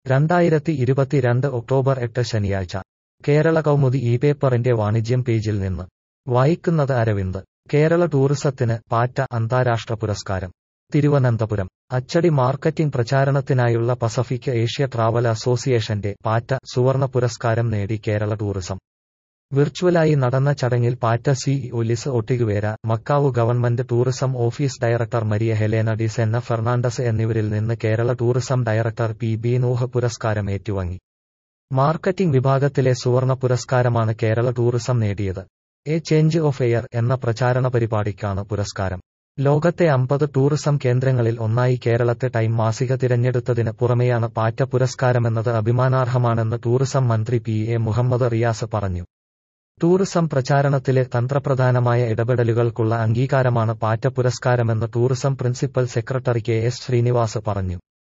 രണ്ടായിരത്തി ഇരുപത്തിരണ്ട് ഒക്ടോബർ എട്ട് ശനിയാഴ്ച കേരള കൗമുദി ഈ പേപ്പറിന്റെ വാണിജ്യം പേജിൽ നിന്ന് വായിക്കുന്നത് അരവിന്ദ് കേരള ടൂറിസത്തിന് പാറ്റ അന്താരാഷ്ട്ര പുരസ്കാരം തിരുവനന്തപുരം അച്ചടി മാർക്കറ്റിംഗ് പ്രചാരണത്തിനായുള്ള പസഫിക് ഏഷ്യ ട്രാവൽ അസോസിയേഷന്റെ പാറ്റ സുവർണ പുരസ്കാരം നേടി കേരള ടൂറിസം വിർച്വലായി നടന്ന ചടങ്ങിൽ പാറ്റ സി ഒലിസ് ഒട്ടിഗുവേര Macao government tourism office director Maria Helena de Senna Fernandes എന്നിവരിൽ നിന്ന് Kerala tourism director P B Nooh പുരസ്കാരം ഏറ്റുവാങ്ങി മാർക്കറ്റിംഗ് വിഭാഗത്തിലെ സുവർണ പുരസ്കാരമാണ് കേരള ടൂറിസം നേടിയത് എ ചേഞ്ച് ഓഫ് എയർ എന്ന പ്രചാരണ പരിപാടിക്കാണ് പുരസ്കാരം ലോകത്തെ അമ്പത് ടൂറിസം കേന്ദ്രങ്ങളിൽ ഒന്നായി കേരളത്തെ ടൈം മാസിക തിരഞ്ഞെടുത്തതിന് പുറമെയാണ് പാറ്റ പുരസ്കാരമെന്നത് അഭിമാനാർഹമാണെന്ന് ടൂറിസം മന്ത്രി പി എ മുഹമ്മദ് റിയാസ് പറഞ്ഞു ടൂറിസം പ്രചാരണത്തിലെ തന്ത്രപ്രധാനമായ ഇടപെടലുകൾക്കുള്ള അംഗീകാരമാണ് പാറ്റ പുരസ്കാരമെന്ന് tourism principal secretary K S Srinivas പറഞ്ഞു